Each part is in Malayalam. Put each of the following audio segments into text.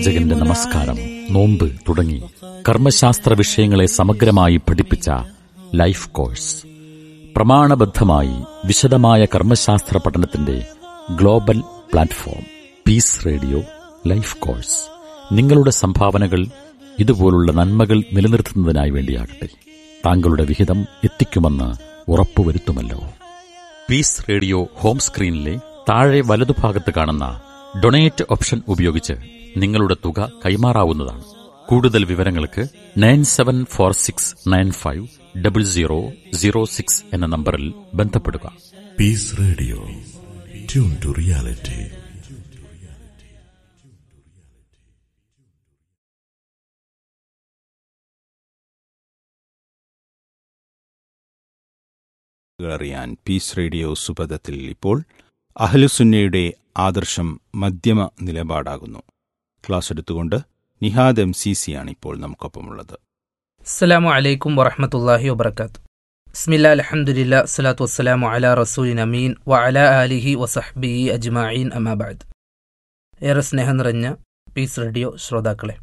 ജഗന്റെ നമസ്കാരം നോമ്പ് തുടങ്ങി കർമ്മശാസ്ത്ര വിഷയങ്ങളെ സമഗ്രമായി പഠിപ്പിച്ച ലൈഫ് കോഴ്സ് പ്രമാണബദ്ധമായി വിശദമായ കർമ്മശാസ്ത്ര പഠനത്തിന്റെ global platform Peace Radio life course നിങ്ങളുടെ സംഭാവനകൾ ഇതുപോലുള്ള നന്മകൾ നിലനിർത്തുന്നതിനായി വേണ്ടിയാകട്ടെ താങ്കളുടെ വിഹിതം എത്തിക്കുമെന്ന് ഉറപ്പുവരുത്തുമല്ലോ പീസ് റേഡിയോ ഹോം സ്ക്രീനിലെ താഴെ വലതുഭാഗത്ത് കാണുന്ന ഡൊണേറ്റ് ഓപ്ഷൻ ഉപയോഗിച്ച് നിങ്ങളുടെ തുക കൈമാറാവുന്നതാണ് കൂടുതൽ വിവരങ്ങൾക്ക് nine seven four six nine five double zero zero six എന്ന നമ്പറിൽ ബന്ധപ്പെടുക Peace Radio. Tune to reality. അറിയാൻ പീസ് റേഡിയോ സുപഥത്തിൽ ഇപ്പോൾ അഹ്ലുസുന്നയുടെ ആദർശം മധ്യമ നിലപാടാകുന്നു ക്ലാസ് എടുത്തുകൊണ്ട് നിഹാദ് എം സി സിയാണ് ഇപ്പോൾ നമുക്കൊപ്പമുള്ളത് അസ്സലാമു അലൈക്കും വറഹമത്തല്ലാഹി വബർക്കാത്തു ബിസ്മില്ലാ അൽഹംദുലില്ലാ സ്വലാത്തു വസ്സലാമു അലാ റസൂലിൻ അമീൻ വ അലാ ആലിഹി വസഹ്ബിഹി അജ്മഈൻ അമാബാദ് ഏറെ സ്നേഹം നിറഞ്ഞ പീസ് റേഡിയോ ശ്രോതാക്കളെ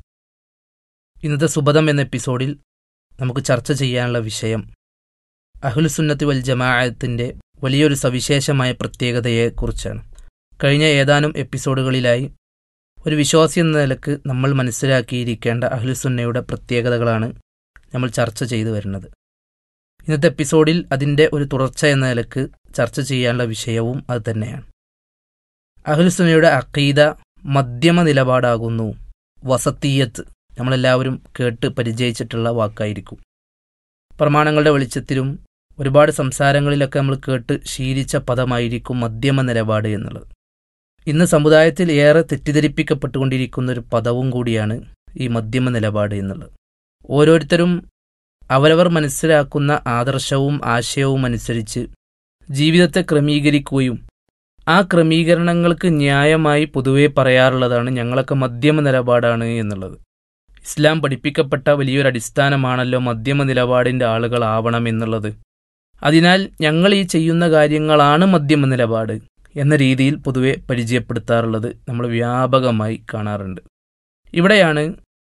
ഇന്നത്തെ സുബദം എന്ന എപ്പിസോഡിൽ നമുക്ക് ചർച്ച ചെയ്യാനുള്ള വിഷയം അഹ്ലുസുന്നത്തി വൽ ജമാഅത്തിൻ്റെ വലിയൊരു സവിശേഷമായ പ്രത്യേകതയെക്കുറിച്ചാണ് കഴിഞ്ഞ ഏതാനും എപ്പിസോഡുകളിലായി ഒരു വിശ്വാസി എന്ന നിലക്ക് നമ്മൾ മനസ്സിലാക്കിയിരിക്കേണ്ട അഹ്ലുസുന്നയുടെ പ്രത്യേകതകളാണ് നമ്മൾ ചർച്ച ചെയ്തു വരുന്നത് ഇന്നത്തെ എപ്പിസോഡിൽ അതിൻ്റെ ഒരു തുടർച്ച എന്ന നിലക്ക് ചർച്ച ചെയ്യാനുള്ള വിഷയവും അത് തന്നെയാണ് അഹ്ലുസുന്നയുടെ അഖീദ മധ്യമ നിലപാടാകുന്നു വസത്തീയത്ത് നമ്മളെല്ലാവരും കേട്ട് പരിചയിച്ചിട്ടുള്ള വാക്കായിരിക്കും പ്രമാണങ്ങളുടെ വെളിച്ചത്തിലും ഒരുപാട് സംസാരങ്ങളിലൊക്കെ നമ്മൾ കേട്ട് ശീലിച്ച പദമായിരിക്കും മധ്യമ നിലപാട് എന്നുള്ളത് ഇന്ന് സമുദായത്തിൽ ഏറെ തെറ്റിദ്ധരിപ്പിക്കപ്പെട്ടുകൊണ്ടിരിക്കുന്ന ഒരു പദവും കൂടിയാണ് ഈ മധ്യമ നിലപാട് എന്നുള്ളത് ഓരോരുത്തരും അവരവർ മനസ്സിലാക്കുന്ന ആദർശവും ആശയവും അനുസരിച്ച് ജീവിതത്തെ ക്രമീകരിക്കുകയും ആ ക്രമീകരണങ്ങൾക്ക് ന്യായമായി പൊതുവെ പറയാറുള്ളതാണ് ഞങ്ങളൊക്കെ മധ്യമ നിലപാടാണ് എന്നുള്ളത് ഇസ്ലാം പഠിപ്പിക്കപ്പെട്ട വലിയൊരു അടിസ്ഥാനമാണല്ലോ മധ്യമ നിലപാടിൻ്റെ ആളുകളാവണം എന്നുള്ളത് അതിനാൽ ഞങ്ങൾ ഈ ചെയ്യുന്ന കാര്യങ്ങളാണ് മധ്യമ നിലപാട് എന്ന രീതിയിൽ പൊതുവെ പരിചയപ്പെടുത്താറുള്ളത് നമ്മൾ വ്യാപകമായി കാണാറുണ്ട് ഇവിടെയാണ്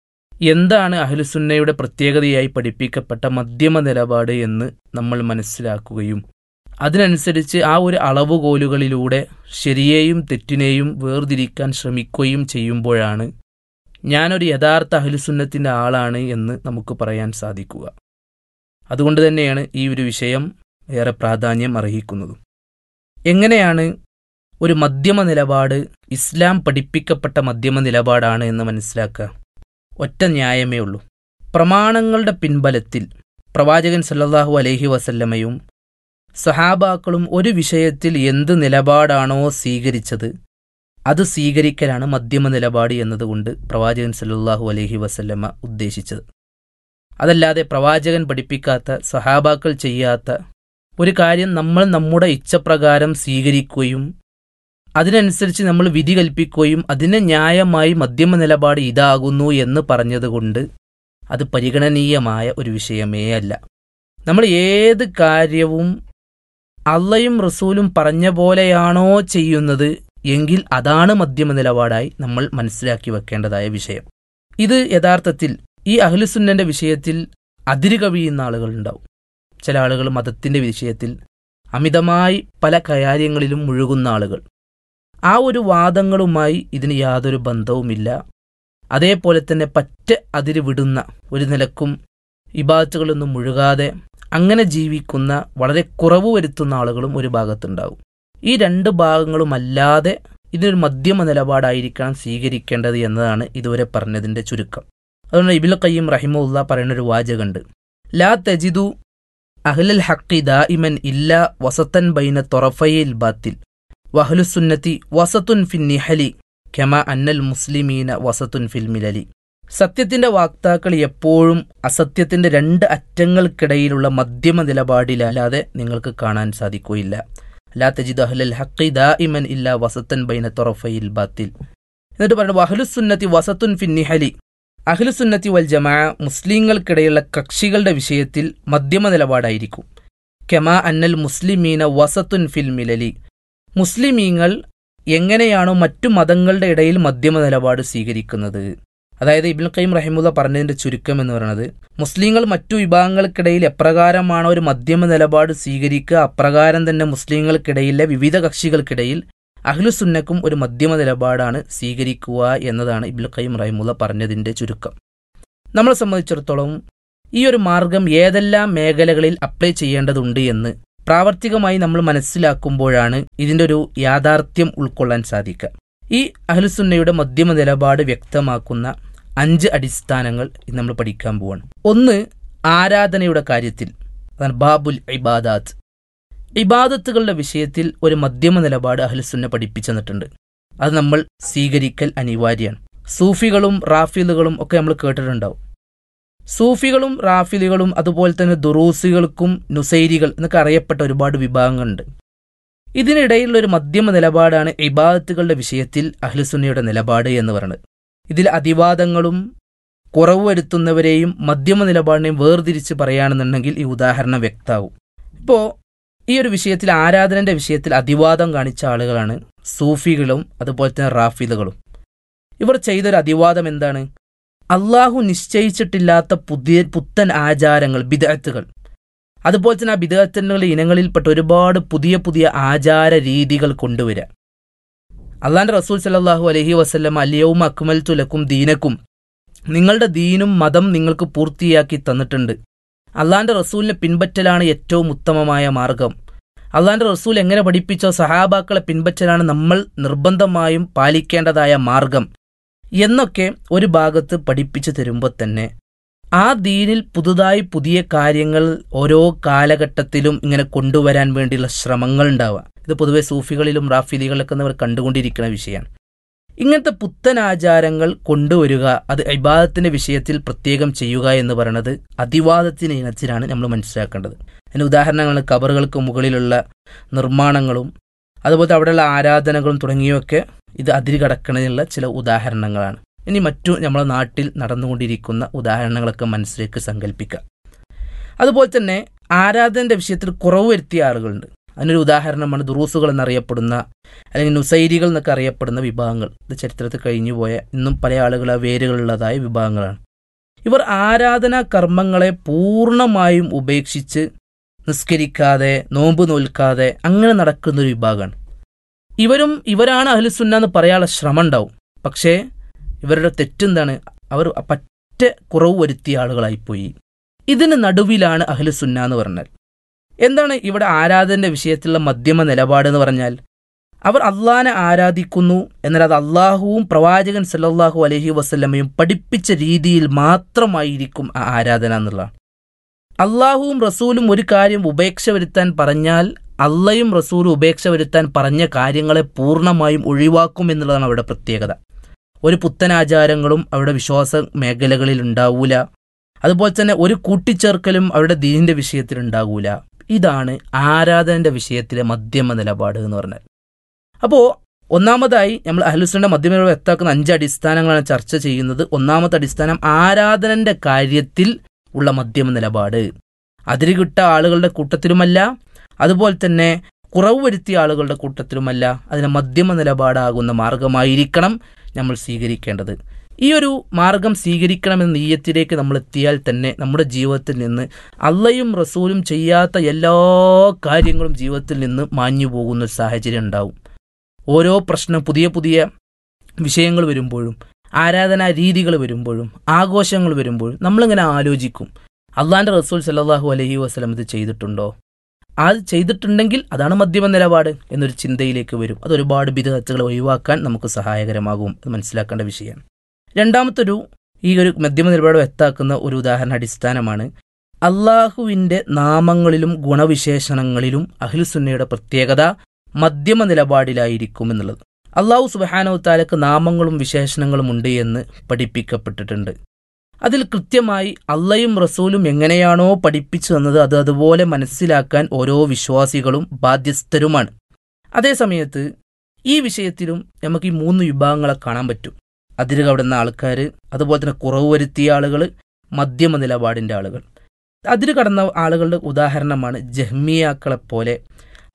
എന്താണ് അഹ്ലുസുന്നയുടെ പ്രത്യേകതയായി പഠിപ്പിക്കപ്പെട്ട മധ്യമ നിലപാട് എന്ന് നമ്മൾ മനസ്സിലാക്കുകയും അതിനനുസരിച്ച് ആ ഒരു അളവുകോലുകളിലൂടെ ശരിയെയും തെറ്റിനെയും വേർതിരിക്കാൻ ശ്രമിക്കുകയും ചെയ്യുമ്പോഴാണ് ഞാനൊരു യഥാർത്ഥ അഹ്ലുസുന്നത്തിൻ്റെ ആളാണ് എന്ന് നമുക്ക് പറയാൻ സാധിക്കുക അതുകൊണ്ട് തന്നെയാണ് ഈ ഒരു വിഷയം ഏറെ പ്രാധാന്യം അർഹിക്കുന്നതും എങ്ങനെയാണ് ഒരു മധ്യമ നിലപാട് ഇസ്ലാം പഠിപ്പിക്കപ്പെട്ട മധ്യമ നിലപാടാണ് എന്ന് മനസ്സിലാക്കുക ഒറ്റ ന്യായമേ ഉള്ളൂ പ്രമാണങ്ങളുടെ പിൻബലത്തിൽ പ്രവാചകൻ സല്ലല്ലാഹു അലൈഹി വസല്ലമയും സഹാബാക്കളും ഒരു വിഷയത്തിൽ എന്ത് നിലപാടാണോ സ്വീകരിച്ചത് അത് സ്വീകരിക്കലാണ് മധ്യമ നിലപാട് എന്നതുകൊണ്ട് പ്രവാചകൻ സല്ലല്ലാഹു അലൈഹി വസല്ലമ ഉദ്ദേശിച്ചത് അതല്ലാതെ പ്രവാചകൻ പഠിപ്പിക്കാത്ത സഹാബാക്കൾ ചെയ്യാത്ത ഒരു കാര്യം നമ്മൾ നമ്മുടെ ഇച്ഛപ്രകാരം സ്വീകരിക്കുകയും അതിനനുസരിച്ച് നമ്മൾ വിധി കൽപ്പിക്കുകയും അതിന് ന്യായമായി മധ്യമ നിലപാട് ഇതാകുന്നു എന്ന് പറഞ്ഞതുകൊണ്ട് അത് പരിഗണനീയമായ ഒരു വിഷയമേ അല്ല നമ്മൾ ഏത് കാര്യവും അള്ളയും റസൂലും പറഞ്ഞ പോലെയാണോ ചെയ്യുന്നത് എങ്കിൽ അതാണ് മധ്യമ നിലപാടായി നമ്മൾ മനസ്സിലാക്കി വെക്കേണ്ടതായ വിഷയം ഇത് യഥാർത്ഥത്തിൽ ഈ അഹ്ലുസുന്നന്റെ വിഷയത്തിൽ അതിര് കവിയുന്ന ആളുകളുണ്ടാവും ചില ആളുകൾ മതത്തിന്റെ വിഷയത്തിൽ അമിതമായി പല കാര്യങ്ങളിലും മുഴുകുന്ന ആളുകൾ ആ ഒരു വാദങ്ങളുമായി ഇതിന് യാതൊരു ബന്ധവുമില്ല അതേപോലെ തന്നെ പറ്റ അതിര് വിടുന്ന ഒരു നിലക്കും ഇബാത്തുകളൊന്നും മുഴുകാതെ അങ്ങനെ ജീവിക്കുന്ന വളരെ കുറവ് വരുത്തുന്ന ആളുകളും ഒരു ഭാഗത്തുണ്ടാവും ഈ രണ്ട് ഭാഗങ്ങളുമല്ലാതെ ഇതിനൊരു മധ്യമ നിലപാടായിരിക്കണം സ്വീകരിക്കേണ്ടത് എന്നതാണ് ഇതുവരെ പറഞ്ഞതിന്റെ ചുരുക്കം അതുകൊണ്ട് ഇബിൽ ഖയ്യം റഹിമുല്ല പറയുന്നൊരു വാചകമുണ്ട് ലാ തജിദു അഹ്ലൽ ഹക്കി ദാഇമൻ ഇല്ല വസത്തൻ ബൈന തൊറഫയിൽ ബാത്തിൽ വഹ്ലുസുന്നത്തി വസത്തുൻ ഫിൻ നിഹലി ഖമ അന്നൽ മുസ്ലിമീന വസത്തുൻ ഫിൽ മിലലി സത്യത്തിന്റെ വാക്താക്കൾ എപ്പോഴും അസത്യത്തിന്റെ രണ്ട് അറ്റങ്ങൾക്കിടയിലുള്ള മധ്യമ നിലപാടിലല്ലാതെ നിങ്ങൾക്ക് കാണാൻ സാധിക്കുകയില്ല ലാ തജിദ് അഹ്ലൽ ഹക്കി ദാഇമൻ ഇല്ല വസത്തൻ ബൈന തൊറഫയിൽ ബാത്തിൽ എന്നിട്ട് പറയുന്നത് വഹ്ലുസുന്നത്തി വസത്തുൻ ഫിൻ നിഹലി അഹ്ലുസുന്നത്തി വൽ ജമാ മുസ്ലിങ്ങൾക്കിടയിലുള്ള കക്ഷികളുടെ വിഷയത്തിൽ മധ്യമ നിലപാടായിരിക്കും കെമാ അന്നൽ മുസ്ലിമീന വസത്തുൻ ഫിൽ മിലലി മുസ്ലിമീങ്ങൾ എങ്ങനെയാണോ മറ്റു മതങ്ങളുടെ ഇടയിൽ മധ്യമ നിലപാട് സ്വീകരിക്കുന്നത് അതായത് ഇബ്നുൽ ഖയ്യിം റഹിമുല്ല പറഞ്ഞതിന്റെ ചുരുക്കം എന്ന് പറയുന്നത് മുസ്ലിങ്ങൾ മറ്റു വിഭാഗങ്ങൾക്കിടയിൽ എപ്രകാരമാണോ ഒരു മധ്യമ നിലപാട് സ്വീകരിക്കുക അപ്രകാരം തന്നെ മുസ്ലിങ്ങൾക്കിടയിലെ വിവിധ കക്ഷികൾക്കിടയിൽ അഹ്ലുസുന്നക്കും ഒരു മധ്യമ നിലപാടാണ് സ്വീകരിക്കുക എന്നതാണ് ഇബ്നുൽ ഖയ്യിം റഹിമുല്ല പറഞ്ഞതിന്റെ ചുരുക്കം നമ്മളെ സംബന്ധിച്ചിടത്തോളം ഈ ഒരു മാർഗം ഏതെല്ലാം മേഖലകളിൽ അപ്ലൈ ചെയ്യേണ്ടതുണ്ട് എന്ന് പ്രാവർത്തികമായി നമ്മൾ മനസ്സിലാക്കുമ്പോഴാണ് ഇതിന്റെ ഒരു യാഥാർത്ഥ്യം ഉൾക്കൊള്ളാൻ സാധിക്കുക ഈ അഹ്ലുസുന്നയുടെ മധ്യമ നിലപാട് വ്യക്തമാക്കുന്ന അഞ്ച് അടിസ്ഥാനങ്ങൾ ഇന്ന് നമ്മൾ പഠിക്കാൻ പോവാണ് ഒന്ന് ആരാധനയുടെ കാര്യത്തിൽ അതാണ് ബാബുൽ ഇബാദാത്ത് ഇബാദത്തുകളുടെ വിഷയത്തിൽ ഒരു മധ്യമ നിലപാട് അഹ്ലുസുന്ന പഠിപ്പിച്ചു തന്നിട്ടുണ്ട് അത് നമ്മൾ സ്വീകരിക്കൽ അനിവാര്യമാണ് സൂഫികളും റാഫിലുകളും ഒക്കെ നമ്മൾ കേട്ടിട്ടുണ്ടാവും സൂഫികളും റാഫിലുകളും അതുപോലെ തന്നെ ദുറൂസികൾക്കും നുസൈരികൾ എന്നൊക്കെ അറിയപ്പെട്ട ഒരുപാട് വിഭാഗങ്ങളുണ്ട് ഇതിനിടയിലുള്ള ഒരു മധ്യമ നിലപാടാണ് ഇബാദത്തുകളുടെ വിഷയത്തിൽ അഹ്ലുസുന്നയുടെ നിലപാട് എന്ന് പറയുന്നത് ഇതിൽ അതിവാദങ്ങളും കുറവ് വരുത്തുന്നവരെയും മധ്യമ നിലപാടിനെയും വേർതിരിച്ച് പറയുകയാണെന്നുണ്ടെങ്കിൽ ഈ ഉദാഹരണം വ്യക്താവും ഇപ്പോൾ ഈ ഒരു വിഷയത്തിൽ ആരാധനന്റെ വിഷയത്തിൽ അതിവാദം കാണിച്ച ആളുകളാണ് സൂഫികളും അതുപോലെ തന്നെ റാഫിലുകളും ഇവർ ചെയ്തൊരു അതിവാദം എന്താണ് അള്ളാഹു നിശ്ചയിച്ചിട്ടില്ലാത്ത പുതിയ പുത്തൻ ആചാരങ്ങൾ ബിദഅത്തുകൾ അതുപോലെ തന്നെ ആ ബിദഅത്തുകളുടെ ഇനങ്ങളിൽപ്പെട്ട ഒരുപാട് പുതിയ പുതിയ ആചാര രീതികൾ കൊണ്ടുവരിക അള്ളാന്റെ റസൂൽ സല്ലാഹു അലഹി വസ്ല്ലം അലിയവും അക്മൽ തുലക്കും ദീനക്കും നിങ്ങളുടെ ദീനും മതം നിങ്ങൾക്ക് പൂർത്തിയാക്കി തന്നിട്ടുണ്ട് അള്ളാന്റെ റസൂലിനെ പിൻപറ്റലാണ് ഏറ്റവും ഉത്തമമായ മാർഗം അള്ളാന്റെ റസൂൽ എങ്ങനെ പഠിപ്പിച്ചോ സഹാബാക്കളെ പിൻപറ്റലാണ് നമ്മൾ നിർബന്ധമായും പാലിക്കേണ്ടതായ മാർഗം എന്നൊക്കെ ഒരു ഭാഗത്ത് പഠിപ്പിച്ചു തരുമ്പോൾ തന്നെ ആ ദീനിൽ പുതുതായി പുതിയ കാര്യങ്ങൾ ഓരോ കാലഘട്ടത്തിലും ഇങ്ങനെ കൊണ്ടുവരാൻ വേണ്ടിയുള്ള ശ്രമങ്ങൾ ഉണ്ടാവുക ഇത് പൊതുവെ സൂഫികളിലും റാഫിലികളിലൊക്കെ നമ്മൾ കണ്ടുകൊണ്ടിരിക്കുന്ന വിഷയമാണ് ഇങ്ങനത്തെ പുത്തൻ ആചാരങ്ങൾ കൊണ്ടുവരിക അത് ഇബാദത്തിന്റെ വിഷയത്തിൽ പ്രത്യേകം ചെയ്യുക എന്ന് പറയുന്നത് അതിവാദത്തിന് ഇനത്തിലാണ് നമ്മൾ മനസ്സിലാക്കേണ്ടത് അതിന് ഉദാഹരണങ്ങൾ കബറുകൾക്ക് മുകളിലുള്ള നിർമ്മാണങ്ങളും അതുപോലെ അവിടെയുള്ള ആരാധനകളും തുടങ്ങിയൊക്കെ ഇത് അതിരുകടക്കുന്നതിനുള്ള ചില ഉദാഹരണങ്ങളാണ് ഇനി മറ്റു നമ്മുടെ നാട്ടിൽ നടന്നുകൊണ്ടിരിക്കുന്ന ഉദാഹരണങ്ങളൊക്കെ മനസ്സിലേക്ക് സങ്കല്പിക്കാം അതുപോലെ തന്നെ ആരാധനന്റെ വിഷയത്തിൽ കുറവ് വരുത്തിയ ആളുകളുണ്ട് അതിനൊരു ഉദാഹരണമാണ് ദുറൂസുകൾ എന്നറിയപ്പെടുന്ന അല്ലെങ്കിൽ നുസൈരികൾ എന്നൊക്കെ അറിയപ്പെടുന്ന വിഭാഗങ്ങൾ ഇത് ചരിത്രത്തിൽ കഴിഞ്ഞുപോയ ഇന്നും പല ആളുകൾ ആ വേരുകളുള്ളതായ വിഭാഗങ്ങളാണ് ഇവർ ആരാധനാ കർമ്മങ്ങളെ പൂർണ്ണമായും ഉപേക്ഷിച്ച് നിസ്കരിക്കാതെ നോമ്പ് നോൽക്കാതെ അങ്ങനെ നടക്കുന്ന ഒരു വിഭാഗമാണ് ഇവരും ഇവരാണ് അഹ്ലുസുന്ന എന്ന് പറയാനുള്ള ശ്രമം ഉണ്ടാവും പക്ഷേ ഇവരുടെ തെറ്റെന്താണ് അവർ പറ്റ കുറവ് വരുത്തിയ ആളുകളായിപ്പോയി ഇതിന് നടുവിലാണ് അഹ്ലുസുന്ന എന്ന് പറഞ്ഞാൽ എന്താണ് ഇവിടെ ആരാധനന്റെ വിഷയത്തിലുള്ള മധ്യമ നിലപാട് എന്ന് പറഞ്ഞാൽ അവർ അള്ളാനെ ആരാധിക്കുന്നു എന്നാൽ അത് അള്ളാഹുവും പ്രവാചകൻ സല്ലാഹു അലഹി വസ്ല്ലമയും പഠിപ്പിച്ച രീതിയിൽ മാത്രമായിരിക്കും ആ ആരാധന എന്നുള്ളതാണ് അള്ളാഹുവും റസൂലും ഒരു കാര്യം ഉപേക്ഷ വരുത്താൻ പറഞ്ഞാൽ അള്ളയും റസൂലും ഉപേക്ഷ വരുത്താൻ പറഞ്ഞ കാര്യങ്ങളെ പൂർണ്ണമായും ഒഴിവാക്കും എന്നുള്ളതാണ് അവരുടെ പ്രത്യേകത ഒരു പുത്തനാചാരങ്ങളും അവരുടെ വിശ്വാസ മേഖലകളിൽ ഉണ്ടാവൂല അതുപോലെ തന്നെ ഒരു കൂട്ടിച്ചേർക്കലും അവരുടെ ദീനിന്റെ വിഷയത്തിൽ ഉണ്ടാകൂല ഇതാണ് ആരാധനന്റെ വിഷയത്തിലെ മധ്യമ നിലപാട് എന്ന് പറഞ്ഞാൽ അപ്പോൾ ഒന്നാമതായി നമ്മൾ അഹ്ലുസുന്റെ മധ്യമ എത്താക്കുന്ന അഞ്ച് അടിസ്ഥാനങ്ങളാണ് ചർച്ച ചെയ്യുന്നത് ഒന്നാമത്തെ അടിസ്ഥാനം ആരാധനന്റെ കാര്യത്തിൽ ഉള്ള മധ്യമ നിലപാട് അതിരുകിട്ട ആളുകളുടെ കൂട്ടത്തിലുമല്ല അതുപോലെ തന്നെ കുറവ് വരുത്തിയ ആളുകളുടെ കൂട്ടത്തിലുമല്ല അതിന് മധ്യമ നിലപാടാകുന്ന മാർഗമായിരിക്കണം നമ്മൾ സ്വീകരിക്കേണ്ടത് ഈ ഒരു മാർഗം സ്വീകരിക്കണമെന്ന നീയത്തിലേക്ക് നമ്മൾ എത്തിയാൽ തന്നെ നമ്മുടെ ജീവിതത്തിൽ നിന്ന് അള്ളയും റസൂലും ചെയ്യാത്ത എല്ലാ കാര്യങ്ങളും ജീവിതത്തിൽ നിന്ന് മാഞ്ഞു പോകുന്ന ഒരു സാഹചര്യം ഉണ്ടാവും ഓരോ പ്രശ്നം പുതിയ പുതിയ വിഷയങ്ങൾ വരുമ്പോഴും ആരാധനാ രീതികൾ വരുമ്പോഴും ആഘോഷങ്ങൾ വരുമ്പോഴും നമ്മളിങ്ങനെ ആലോചിക്കും അള്ളാന്റെ റസൂൽ സല്ലാഹു അലഹി വസ്ലം ഇത് ചെയ്തിട്ടുണ്ടോ അത് ചെയ്തിട്ടുണ്ടെങ്കിൽ അതാണ് മധ്യമ നിലപാട് എന്നൊരു ചിന്തയിലേക്ക് വരും അത് ഒരുപാട് ബിരുദത്തുകൾ ഒഴിവാക്കാൻ നമുക്ക് സഹായകരമാകും അത് മനസ്സിലാക്കേണ്ട വിഷയമാണ് രണ്ടാമത്തൊരു ഈ ഒരു മധ്യമ നിലപാട് വ്യക്താക്കുന്ന ഒരു ഉദാഹരണ അടിസ്ഥാനമാണ് അള്ളാഹുവിൻ്റെ നാമങ്ങളിലും ഗുണവിശേഷണങ്ങളിലും അഖിൽസുന്നയുടെ പ്രത്യേകത മധ്യമ നിലപാടിലായിരിക്കും എന്നുള്ളത് അള്ളാഹു സുബാനോ താലക്ക് നാമങ്ങളും വിശേഷണങ്ങളും ഉണ്ട് എന്ന് പഠിപ്പിക്കപ്പെട്ടിട്ടുണ്ട് അതിൽ കൃത്യമായി അള്ളയും റസൂലും എങ്ങനെയാണോ പഠിപ്പിച്ചു തന്നത് അത് അതുപോലെ മനസ്സിലാക്കാൻ ഓരോ വിശ്വാസികളും ബാധ്യസ്ഥരുമാണ് അതേസമയത്ത് ഈ വിഷയത്തിലും നമുക്ക് ഈ മൂന്ന് വിഭാഗങ്ങളെ കാണാൻ പറ്റും അതിര് കവിടുന്ന ആൾക്കാർ അതുപോലെ തന്നെ കുറവ് വരുത്തിയ ആളുകൾ മധ്യമ നിലപാടിൻ്റെ ആളുകൾ അതിര് കടന്ന ആളുകളുടെ ഉദാഹരണമാണ് ജഹ്മിയാക്കളെ പോലെ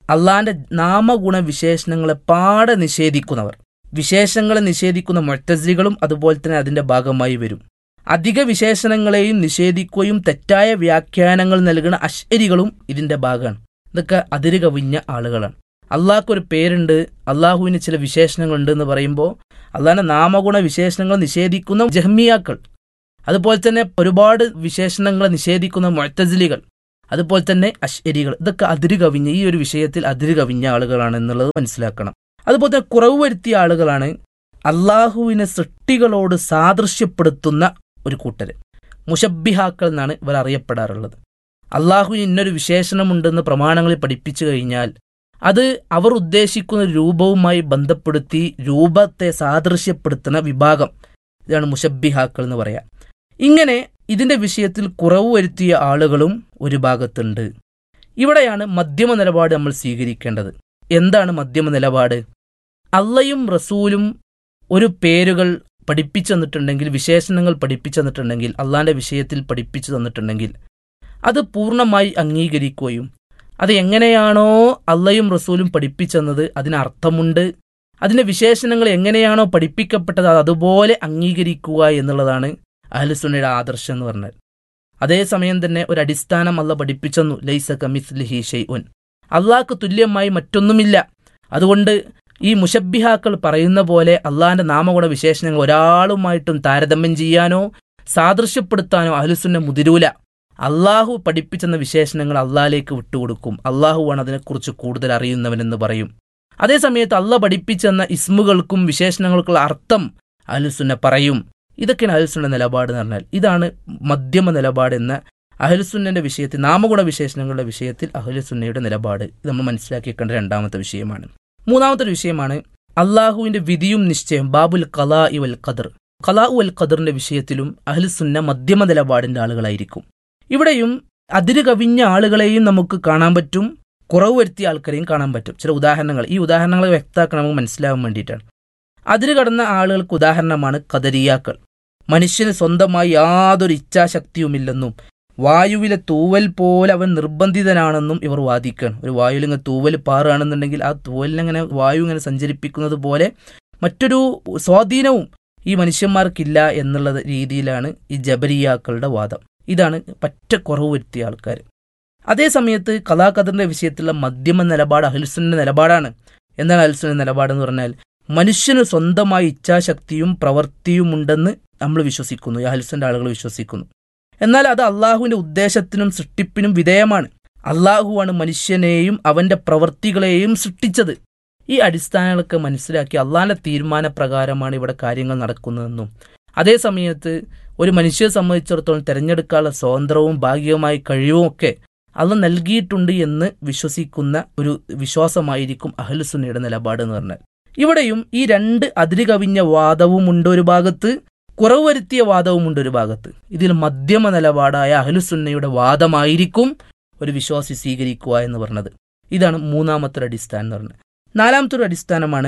അള്ളാന്റെ നാമഗുണ വിശേഷണങ്ങളെ പാടെ നിഷേധിക്കുന്നവർ വിശേഷങ്ങളെ നിഷേധിക്കുന്ന മുഴത്തസ്ലികളും അതുപോലെ തന്നെ അതിന്റെ ഭാഗമായി വരും അധിക വിശേഷണങ്ങളെയും നിഷേധിക്കുകയും തെറ്റായ വ്യാഖ്യാനങ്ങൾ നൽകുന്ന അശ്വരികളും ഇതിന്റെ ഭാഗമാണ് ഇതൊക്കെ അതിര് കവിഞ്ഞ ആളുകളാണ് അള്ളാഹ്ക്കൊരു പേരുണ്ട് അള്ളാഹുവിന് ചില വിശേഷണങ്ങളുണ്ട് എന്ന് പറയുമ്പോൾ അള്ളാഹിന്റെ നാമഗുണ വിശേഷണങ്ങൾ നിഷേധിക്കുന്ന ജഹ്മിയാക്കൾ അതുപോലെ തന്നെ ഒരുപാട് വിശേഷണങ്ങൾ നിഷേധിക്കുന്ന മുഴത്തസിലികൾ അതുപോലെ തന്നെ അശ്വരികൾ ഇതൊക്കെ അതിര് കവിഞ്ഞ ഈ ഒരു വിഷയത്തിൽ അതിര് കവിഞ്ഞ ആളുകളാണ് എന്നുള്ളത് മനസ്സിലാക്കണം അതുപോലെ തന്നെ കുറവ് വരുത്തിയ ആളുകളാണ് അള്ളാഹുവിനെ സൃഷ്ടികളോട് സാദൃശ്യപ്പെടുത്തുന്ന ഒരു കൂട്ടര് മുഷബിഹാക്കൾ എന്നാണ് ഇവർ അറിയപ്പെടാറുള്ളത് അള്ളാഹുവിന് ഇന്നൊരു വിശേഷണമുണ്ടെന്ന് പ്രമാണങ്ങളിൽ പഠിപ്പിച്ചു കഴിഞ്ഞാൽ അത് അവർ ഉദ്ദേശിക്കുന്ന രൂപവുമായി ബന്ധപ്പെടുത്തി രൂപത്തെ സാദൃശ്യപ്പെടുത്തുന്ന വിഭാഗം ഇതാണ് മുഷബിഹാക്കൾ എന്ന് പറയാം ഇങ്ങനെ ഇതിന്റെ വിഷയത്തിൽ കുറവ് വരുത്തിയ ആളുകളും ഒരു ഭാഗത്തുണ്ട് ഇവിടെയാണ് മധ്യമ നിലപാട് നമ്മൾ സ്വീകരിക്കേണ്ടത് എന്താണ് മധ്യമ നിലപാട് അള്ളയും റസൂലും ഒരു പേരുകൾ പഠിപ്പിച്ചു തന്നിട്ടുണ്ടെങ്കിൽ വിശേഷണങ്ങൾ പഠിപ്പിച്ചു തന്നിട്ടുണ്ടെങ്കിൽ അള്ളാന്റെ വിഷയത്തിൽ പഠിപ്പിച്ചു തന്നിട്ടുണ്ടെങ്കിൽ അത് പൂർണ്ണമായി അംഗീകരിക്കുകയും അത് എങ്ങനെയാണോ അള്ളയും റസൂലും പഠിപ്പിച്ചെന്നത് അതിന് അർത്ഥമുണ്ട് അതിന്റെ വിശേഷണങ്ങൾ എങ്ങനെയാണോ പഠിപ്പിക്കപ്പെട്ടത് അത് അതുപോലെ അംഗീകരിക്കുക എന്നുള്ളതാണ് അഹ്ലുസുന്നയുടെ ആദർശം എന്ന് പറഞ്ഞാൽ അതേസമയം തന്നെ ഒരു അടിസ്ഥാനം അല്ല പഠിപ്പിച്ചെന്നു ലൈസ കമിസ്ലിഹി ഷെയ്ഉൻ അള്ളാഹ്ക്ക് തുല്യമായി മറ്റൊന്നുമില്ല അതുകൊണ്ട് ഈ മുഷബിഹാക്കൾ പറയുന്ന പോലെ അള്ളാഹിന്റെ നാമഗുണ വിശേഷണങ്ങൾ ഒരാളുമായിട്ടും താരതമ്യം ചെയ്യാനോ സാദൃശ്യപ്പെടുത്താനോ അഹ്ലുസുന്ന മുതിരൂല അള്ളാഹു പഠിപ്പിച്ചെന്ന വിശേഷണങ്ങൾ അള്ളാഹിലേക്ക് വിട്ടുകൊടുക്കും അള്ളാഹുവാണ് അതിനെക്കുറിച്ച് കൂടുതൽ അറിയുന്നവനെന്ന് പറയും അതേസമയത്ത് അള്ള പഠിപ്പിച്ചെന്ന ഇസ്മുകൾക്കും വിശേഷണങ്ങൾക്കുള്ള അർത്ഥം അഹ്ലുസുന്ന പറയും ഇതൊക്കെയാണ് അഹ്ലുസുന്ന നിലപാട് എന്ന് പറഞ്ഞാൽ ഇതാണ് മധ്യമ നിലപാട് എന്ന അഹ്ലുസുന്നന്റെ വിഷയത്തിൽ നാമഗുണ വിശേഷണങ്ങളുടെ വിഷയത്തിൽ അഹ്ലുസുന്നയുടെ നിലപാട് ഇത് നമ്മൾ മനസ്സിലാക്കിയേക്കേണ്ട രണ്ടാമത്തെ വിഷയമാണ് മൂന്നാമത്തെ ഒരു വിഷയമാണ് അള്ളാഹുവിന്റെ വിധിയും നിശ്ചയം ബാബുൽ കലാ ഇവൽ ഖദർ കലാ ഉൽ ഖദറിന്റെ വിഷയത്തിലും അഹ്ലുസുന്ന മധ്യമ നിലപാടിന്റെ ആളുകളായിരിക്കും ഇവിടെയും അതിര് കവിഞ്ഞ ആളുകളെയും നമുക്ക് കാണാൻ പറ്റും കുറവ് വരുത്തിയ ആൾക്കാരെയും കാണാൻ പറ്റും ചില ഉദാഹരണങ്ങൾ ഈ ഉദാഹരണങ്ങൾ വ്യക്തമാക്കണം നമുക്ക് മനസ്സിലാവാൻ വേണ്ടിയിട്ടാണ് അതിര് കടന്ന ആളുകൾക്ക് ഉദാഹരണമാണ് കദരിയാക്കൾ മനുഷ്യന് സ്വന്തമായി യാതൊരു ഇച്ഛാശക്തിയുമില്ലെന്നും വായുവിലെ തൂവൽ പോലെ അവൻ നിർബന്ധിതനാണെന്നും ഇവർ വാദിക്കുകയാണ് ഒരു വായുവിൽ ഇങ്ങനെ തൂവൽ പാറുകയാണെന്നുണ്ടെങ്കിൽ ആ തൂവലിനങ്ങനെ വായു ഇങ്ങനെ സഞ്ചരിപ്പിക്കുന്നത് പോലെ മറ്റൊരു സ്വാധീനവും ഈ മനുഷ്യന്മാർക്കില്ല എന്നുള്ള രീതിയിലാണ് ഈ ജബരിയാക്കളുടെ വാദം ഇതാണ് പറ്റ കുറവ് വരുത്തിയ ആൾക്കാർ അതേ സമയത്ത് കലാകഥറിന്റെ വിഷയത്തിലുള്ള മധ്യമ നിലപാട് അഹൽസുന്റെ നിലപാടാണ് എന്താണ് അഹൽസുന്റെ നിലപാടെന്ന് പറഞ്ഞാൽ മനുഷ്യന് സ്വന്തമായി ഇച്ഛാശക്തിയും പ്രവൃത്തിയും ഉണ്ടെന്ന് നമ്മൾ വിശ്വസിക്കുന്നു ഈ അഹൽസുന്റെ ആളുകൾ വിശ്വസിക്കുന്നു എന്നാൽ അത് അള്ളാഹുവിന്റെ ഉദ്ദേശത്തിനും സൃഷ്ടിപ്പിനും വിധേയമാണ് അള്ളാഹുവാണ് മനുഷ്യനെയും അവന്റെ പ്രവൃത്തികളെയും സൃഷ്ടിച്ചത് ഈ അടിസ്ഥാനങ്ങളൊക്കെ മനസ്സിലാക്കി അള്ളാഹിന്റെ തീരുമാനപ്രകാരമാണ് ഇവിടെ കാര്യങ്ങൾ നടക്കുന്നതെന്നും അതേ സമയത്ത് ഒരു മനുഷ്യരെ സംബന്ധിച്ചിടത്തോളം തിരഞ്ഞെടുക്കാനുള്ള സ്വാതന്ത്ര്യവും ഭാഗ്യവുമായി കഴിവും ഒക്കെ അത് നൽകിയിട്ടുണ്ട് എന്ന് വിശ്വസിക്കുന്ന ഒരു വിശ്വാസമായിരിക്കും അഹ്ലുസുന്നയുടെ നിലപാട് എന്ന് പറഞ്ഞാൽ ഇവിടെയും ഈ രണ്ട് അതിര് കവിഞ്ഞ വാദവുമുണ്ട് ഒരു ഭാഗത്ത് കുറവ് വരുത്തിയ വാദവുമുണ്ട് ഒരു ഭാഗത്ത് ഇതിൽ മധ്യമ നിലപാടായ അഹ്ലുസുന്നയുടെ വാദമായിരിക്കും ഒരു വിശ്വാസി സ്വീകരിക്കുക എന്ന് പറഞ്ഞത് ഇതാണ് മൂന്നാമത്തെ ഒരു അടിസ്ഥാനം എന്ന് പറഞ്ഞത് നാലാമത്തെ ഒരു അടിസ്ഥാനമാണ്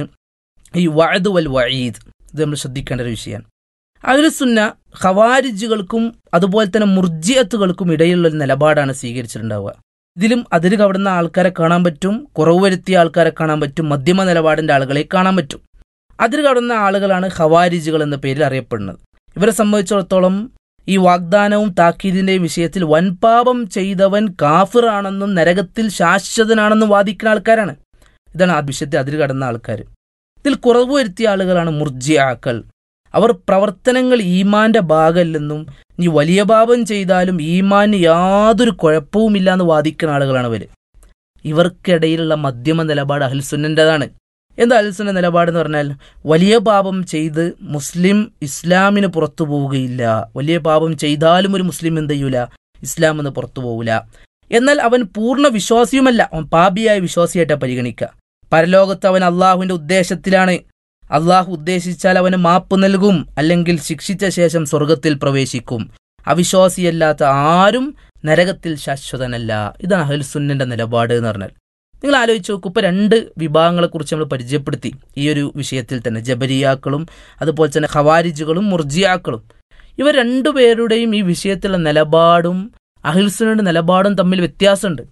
ഈ വഅദ് വൽ വഈദ് ഇത് നമ്മൾ ശ്രദ്ധിക്കേണ്ട ഒരു വിഷയമാണ് അഹ്ലുസുന്ന ഖവാരിജുകൾക്കും അതുപോലെ തന്നെ മുർജിയത്തുകൾക്കും ഇടയിലുള്ള ഒരു നിലപാടാണ് സ്വീകരിച്ചിട്ടുണ്ടാവുക ഇതിലും അതിര് കവിടുന്ന ആൾക്കാരെ കാണാൻ പറ്റും കുറവ് വരുത്തിയ ആൾക്കാരെ കാണാൻ പറ്റും മധ്യമ നിലപാടിന്റെ ആളുകളെ കാണാൻ പറ്റും അതിര് കവിടുന്ന ആളുകളാണ് ഖവാരിജുകൾ എന്ന പേരിൽ അറിയപ്പെടുന്നത് ഇവരെ സംബന്ധിച്ചിടത്തോളം ഈ വാഗ്ദാനവും താക്കീതിന്റെയും വിഷയത്തിൽ വൻപാപം ചെയ്തവൻ കാഫിറാണെന്നും നരകത്തിൽ ശാശ്വതനാണെന്നും വാദിക്കുന്ന ആൾക്കാരാണ് ഇതാണ് ആ വിഷയത്തിൽ അതിര് കടന്ന ആൾക്കാർ ഇതിൽ കുറവ് വരുത്തിയ ആളുകളാണ് മുർജിയാക്കൾ അവർ പ്രവർത്തനങ്ങൾ ഈമാന്റെ ഭാഗമല്ലെന്നും നീ വലിയ പാപം ചെയ്താലും ഈമാന് യാതൊരു കുഴപ്പവുമില്ല എന്ന് വാദിക്കുന്ന ആളുകളാണ് അവർ ഇവർക്കിടയിലുള്ള മധ്യമ നിലപാട് അഹൽസുന്നൻ്റെതാണ് എന്താ അഹൽസുന്ന നിലപാട് എന്ന് പറഞ്ഞാൽ വലിയ പാപം ചെയ്ത് മുസ്ലിം ഇസ്ലാമിന് പുറത്തു പോവുകയില്ല വലിയ പാപം ചെയ്താലും ഒരു മുസ്ലിം എന്ത് ചെയ്യൂല ഇസ്ലാം എന്ന് പുറത്തു പോവില്ല എന്നാൽ അവൻ പൂർണ്ണ വിശ്വാസിയുമല്ല അവൻ പാപിയായ വിശ്വാസിയായിട്ടാണ് പരിഗണിക്കുക പരലോകത്ത് അവൻ അള്ളാഹുവിന്റെ ഉദ്ദേശത്തിലാണ് അള്ളാഹു ഉദ്ദേശിച്ചാൽ അവന് മാപ്പ് നൽകും അല്ലെങ്കിൽ ശിക്ഷിച്ച ശേഷം സ്വർഗത്തിൽ പ്രവേശിക്കും അവിശ്വാസിയല്ലാത്ത ആരും നരകത്തിൽ ശാശ്വതനല്ല ഇതാണ് അഹൽസുന്നന്റെ നിലപാട് എന്ന് പറഞ്ഞാൽ നിങ്ങൾ ആലോചിച്ച് നോക്കൂ ഇപ്പൊ രണ്ട് വിഭാഗങ്ങളെക്കുറിച്ച് നമ്മൾ പരിചയപ്പെടുത്തി ഈ ഒരു വിഷയത്തിൽ തന്നെ ജബരിയാക്കളും അതുപോലെ തന്നെ ഖവാരിജുകളും മുർജിയാക്കളും ഇവർ രണ്ടുപേരുടെയും ഈ വിഷയത്തിലുള്ള നിലപാടും അഹിൽസുനയുടെ നിലപാടും തമ്മിൽ വ്യത്യാസമുണ്ട്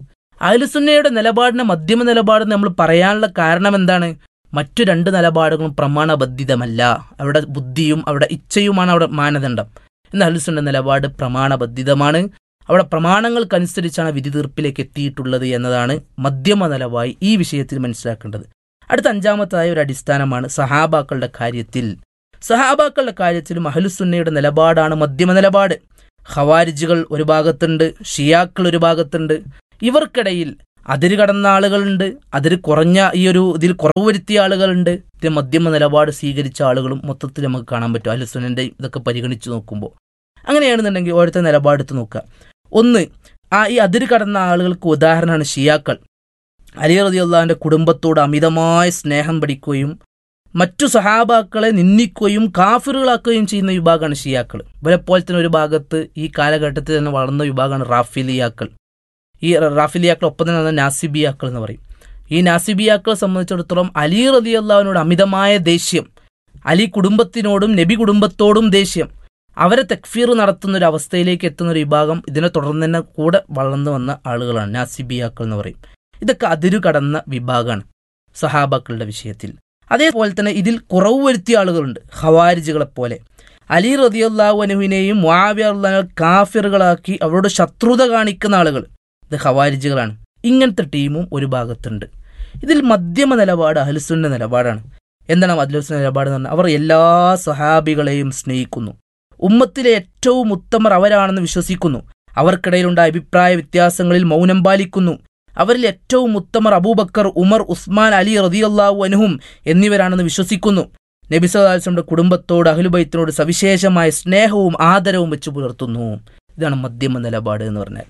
അഹ്ലുസുന്നയുടെ നിലപാടിനെ മധ്യമ നിലപാടെന്ന് നമ്മൾ പറയാനുള്ള കാരണം എന്താണ് മറ്റു രണ്ട് നിലപാടുകളും പ്രമാണബദ്ധിതമല്ല അവിടെ ബുദ്ധിയും അവിടെ ഇച്ഛയുമാണ് അവിടെ മാനദണ്ഡം എന്നാൽ അഹ്ലുസുന്ന നിലപാട് പ്രമാണബദ്ധിതമാണ് അവിടെ പ്രമാണങ്ങൾക്കനുസരിച്ചാണ് വിധി തീർപ്പിലേക്ക് എത്തിയിട്ടുള്ളത് എന്നതാണ് മധ്യമ നിലവായി ഈ വിഷയത്തിൽ മനസ്സിലാക്കേണ്ടത് അടുത്ത അഞ്ചാമത്തായ ഒരു അടിസ്ഥാനമാണ് സഹാബാക്കളുടെ കാര്യത്തിൽ സഹാബാക്കളുടെ കാര്യത്തിലും അഹ്ലുസുന്നയുടെ നിലപാടാണ് മധ്യമ നിലപാട് ഖവാരിജുകൾ ഒരു ഭാഗത്തുണ്ട് ഷിയാക്കൾ ഒരു ഭാഗത്തുണ്ട് ഇവർക്കിടയിൽ അതിര് കടന്ന ആളുകളുണ്ട് അതിര് കുറഞ്ഞ ഈ ഒരു ഇതിൽ കുറവ് വരുത്തിയ ആളുകളുണ്ട് ഇത് മധ്യമ നിലപാട് സ്വീകരിച്ച ആളുകളും മൊത്തത്തിൽ നമുക്ക് കാണാൻ പറ്റും അലുസുനന്റെ ഇതൊക്കെ പരിഗണിച്ച് നോക്കുമ്പോൾ അങ്ങനെയാണെന്നുണ്ടെങ്കിൽ ഓരോരുത്തർ നിലപാടെടുത്ത് നോക്കുക ഒന്ന് ആ ഈ അതിര് കടന്ന ആളുകൾക്ക് ഉദാഹരണമാണ് ഷിയാക്കൾ അലി റതിയുള്ളാഹിന്റെ കുടുംബത്തോട് അമിതമായ സ്നേഹം പഠിക്കുകയും മറ്റു സഹാബാക്കളെ നിന്ദിക്കുകയും കാഫിറുകളാക്കുകയും ചെയ്യുന്ന വിഭാഗമാണ് ഷിയാക്കൾ ഇവരെ പോലെ തന്നെ ഒരു ഭാഗത്ത് ഈ കാലഘട്ടത്തിൽ തന്നെ വളർന്ന വിഭാഗമാണ് റാഫിലിയാക്കൾ ഈ റാഫിലിയാക്കൾ ഒപ്പം തന്നെ വന്ന നാസിബിയാക്കൾ എന്ന് പറയും ഈ നാസിബിയാക്കളെ സംബന്ധിച്ചിടത്തോളം അലി റതിയുള്ളവനോട് അമിതമായ ദേഷ്യം അലി കുടുംബത്തിനോടും നബി കുടുംബത്തോടും ദേഷ്യം അവരെ തെക്ഫീർ നടത്തുന്ന ഒരു അവസ്ഥയിലേക്ക് എത്തുന്ന ഒരു വിഭാഗം ഇതിനെ തുടർന്ന് തന്നെ കൂടെ വളർന്നു വന്ന ആളുകളാണ് നാസിബിയാക്കൾ എന്ന് പറയും ഇതൊക്കെ അതിരു കടന്ന വിഭാഗമാണ് സഹാബാക്കളുടെ വിഷയത്തിൽ അതേപോലെ തന്നെ ഇതിൽ കുറവ് വരുത്തിയ ആളുകളുണ്ട് ഖവാരിജുകളെ പോലെ അലി റതിയുല്ലാഹു അനുവിനെയും മുആവിയ റളിയല്ലാഹു കാഫിറുകളാക്കി അവരോട് ശത്രുത കാണിക്കുന്ന ആളുകൾ ഇത് ഖവാരിജുകളാണ് ഇങ്ങനത്തെ ടീമും ഒരു ഭാഗത്തുണ്ട് ഇതിൽ മധ്യമ നിലപാട് അഹ്ലുസുന്ന നിലപാടാണ് എന്താണ് അഹ്ലുസുന്ന നിലപാട് എന്ന് പറഞ്ഞാൽ അവർ എല്ലാ സഹാബികളെയും സ്നേഹിക്കുന്നു ഉമ്മത്തിലെ ഏറ്റവും ഉത്തമർ അവരാണെന്ന് വിശ്വസിക്കുന്നു അവർക്കിടയിലുണ്ടായ അഭിപ്രായ വ്യത്യാസങ്ങളിൽ മൗനം പാലിക്കുന്നു അവരിൽ ഏറ്റവും ഉത്തമർ അബൂബക്കർ ഉമർ ഉസ്മാൻ അലി റതിയല്ലാഹു അനുഹും എന്നിവരാണെന്ന് വിശ്വസിക്കുന്നു നബി സദാസ്ലമിന്റെ കുടുംബത്തോട് അഹ്ലുബൈത്തിനോട് സവിശേഷമായ സ്നേഹവും ആദരവും വെച്ച് പുലർത്തുന്നു ഇതാണ് മധ്യമ നിലപാട് എന്ന് പറഞ്ഞാൽ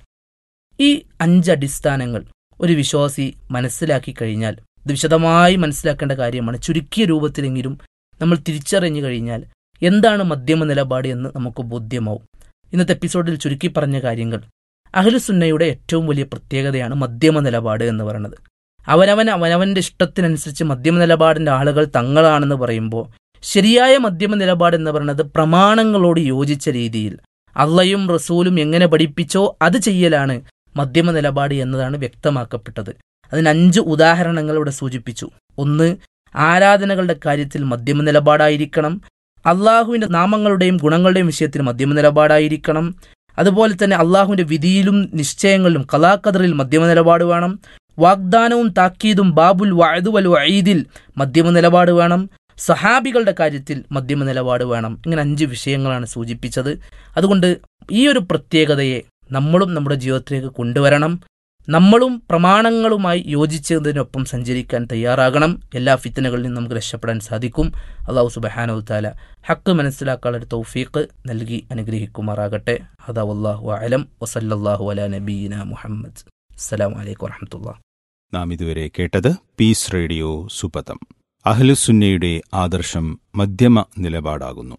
ഈ അഞ്ച് അടിസ്ഥാനങ്ങൾ ഒരു വിശ്വാസി മനസ്സിലാക്കി കഴിഞ്ഞാൽ ഇത് വിശദമായി മനസ്സിലാക്കേണ്ട കാര്യമാണ് ചുരുക്കിയ രൂപത്തിലെങ്കിലും നമ്മൾ തിരിച്ചറിഞ്ഞു കഴിഞ്ഞാൽ എന്താണ് മധ്യമ നിലപാട് എന്ന് നമുക്ക് ബോധ്യമാവും ഇന്നത്തെ എപ്പിസോഡിൽ ചുരുക്കി പറഞ്ഞ കാര്യങ്ങൾ അഹ്ലുസുന്നയുടെ ഏറ്റവും വലിയ പ്രത്യേകതയാണ് മധ്യമ നിലപാട് എന്ന് പറയുന്നത് അവനവൻ അവനവന്റെ ഇഷ്ടത്തിനനുസരിച്ച് മധ്യമ നിലപാടിന്റെ ആളുകൾ തങ്ങളാണെന്ന് പറയുമ്പോൾ ശരിയായ മധ്യമ നിലപാട് എന്ന് പറയുന്നത് പ്രമാണങ്ങളോട് യോജിച്ച രീതിയിൽ അള്ളയും റസൂലും എങ്ങനെ പഠിപ്പിച്ചോ അത് ചെയ്യലാണ് മധ്യമ നിലപാട് എന്നതാണ് വ്യക്തമാക്കപ്പെട്ടത് അതിന് അഞ്ച് ഉദാഹരണങ്ങൾ ഇവിടെ സൂചിപ്പിച്ചു ഒന്ന് ആരാധനകളുടെ കാര്യത്തിൽ മധ്യമ നിലപാടായിരിക്കണം അള്ളാഹുവിന്റെ നാമങ്ങളുടെയും ഗുണങ്ങളുടെയും വിഷയത്തിൽ മധ്യമ നിലപാടായിരിക്കണം അതുപോലെ തന്നെ അള്ളാഹുവിന്റെ വിധിയിലും നിശ്ചയങ്ങളിലും കലാക്കദറിൽ മധ്യമ നിലപാട് വേണം വാഗ്ദാനവും താക്കീതും ബാബുൽ വഅദുവൽ വഈദിൽ മധ്യമ നിലപാട് വേണം സഹാബികളുടെ കാര്യത്തിൽ മധ്യമ നിലപാട് വേണം ഇങ്ങനെ അഞ്ച് വിഷയങ്ങളാണ് സൂചിപ്പിച്ചത് അതുകൊണ്ട് ഈ ഒരു പ്രത്യേകതയെ നമ്മളും നമ്മുടെ ജീവിതത്തിലേക്ക് കൊണ്ടുവരണം നമ്മളും പ്രമാണങ്ങളുമായി യോജിച്ചതിനൊപ്പം സഞ്ചരിക്കാൻ തയ്യാറാകണം എല്ലാ ഫിത്തനകളിൽ നിന്നും നമുക്ക് രക്ഷപ്പെടാൻ സാധിക്കും അള്ളാഹു സുബഹാനു താല ഹക്ക് മനസ്സിലാക്കാനുള്ള തൗഫീഖ് നൽകി അനുഗ്രഹിക്കുമാറാകട്ടെ അതാ അള്ളാഹു അലം വസല്ലാഹു അല നബീന മുഹമ്മദ് അസ്സലാമു അലൈക്കും വറഹമത്തുള്ള നാം ഇതുവരെ കേട്ടത് പീസ് റേഡിയോ സുപഥം അഹ്ലുസുന്നയുടെ ആദർശം മധ്യമ നിലപാടാകുന്നു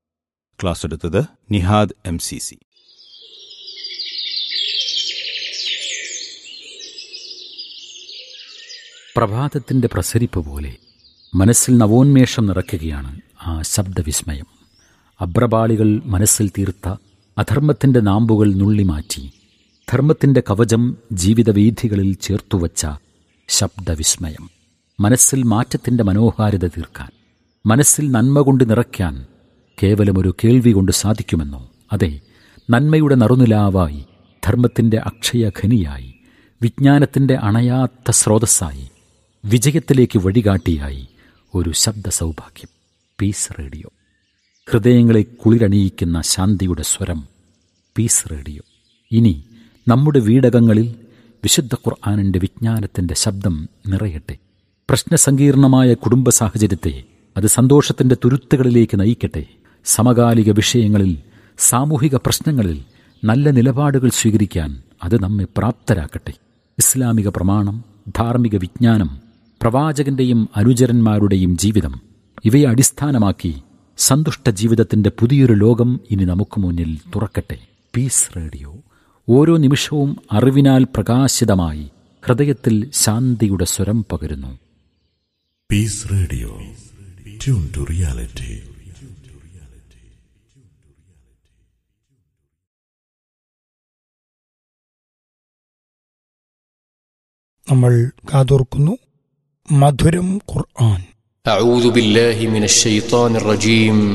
ക്ലാസ് എടുത്തത് നിഹാദ് എം സി സി പ്രഭാതത്തിന്റെ പ്രസരിപ്പ് പോലെ മനസ്സിൽ നവോന്മേഷം നിറയ്ക്കുകയാണ് ആ ശബ്ദവിസ്മയം അബ്രപാളികൾ മനസ്സിൽ തീർത്ത അധർമ്മത്തിന്റെ നാമ്പുകൾ നുള്ളിമാറ്റി ധർമ്മത്തിന്റെ കവചം ജീവിതവീഥികളിൽ ചേർത്തുവച്ച ശബ്ദവിസ്മയം മനസ്സിൽ മാറ്റത്തിന്റെ മനോഹാരിത തീർക്കാൻ മനസ്സിൽ നന്മ കൊണ്ട് നിറയ്ക്കാൻ കേവലമൊരു കേൾവി കൊണ്ട് സാധിക്കുമെന്നോ അതെ നന്മയുടെ നറുനിലാവായി ധർമ്മത്തിന്റെ അക്ഷയഖനിയായി വിജ്ഞാനത്തിന്റെ അണയാത്ത സ്രോതസ്സായി വിജയത്തിലേക്ക് വഴികാട്ടിയായി ഒരു ശബ്ദ സൗഭാഗ്യം പീസ് റേഡിയോ ഹൃദയങ്ങളെ കുളിരണിയിക്കുന്ന ശാന്തിയുടെ സ്വരം പീസ് റേഡിയോ ഇനി നമ്മുടെ വീടകങ്ങളിൽ വിശുദ്ധ ഖുർആാനിൻ്റെ വിജ്ഞാനത്തിൻ്റെ ശബ്ദം നിറയട്ടെ പ്രശ്നസങ്കീർണമായ കുടുംബ സാഹചര്യത്തെ അത് സന്തോഷത്തിൻ്റെ തുരുത്തുകളിലേക്ക് നയിക്കട്ടെ സമകാലിക വിഷയങ്ങളിൽ സാമൂഹിക പ്രശ്നങ്ങളിൽ നല്ല നിലപാടുകൾ സ്വീകരിക്കാൻ അത് നമ്മെ പ്രാപ്തരാക്കട്ടെ ഇസ്ലാമിക പ്രമാണം ധാർമ്മിക വിജ്ഞാനം പ്രവാചകന്റെയും അനുചരന്മാരുടെയും ജീവിതം ഇവയെ അടിസ്ഥാനമാക്കി സന്തുഷ്ട ജീവിതത്തിന്റെ പുതിയൊരു ലോകം ഇനി നമുക്ക് മുന്നിൽ തുറക്കട്ടെ പീസ് റേഡിയോ ഓരോ നിമിഷവും അറിവിനാൽ പ്രകാശിതമായി ഹൃദയത്തിൽ ശാന്തിയുടെ സ്വരം പകരുന്നു Peace Radio. Tune to reality. നമ്മൾ കാതോർക്കുന്നു മധുരം ഖുർആൻ أعوذ بالله من الشيطان الرجيم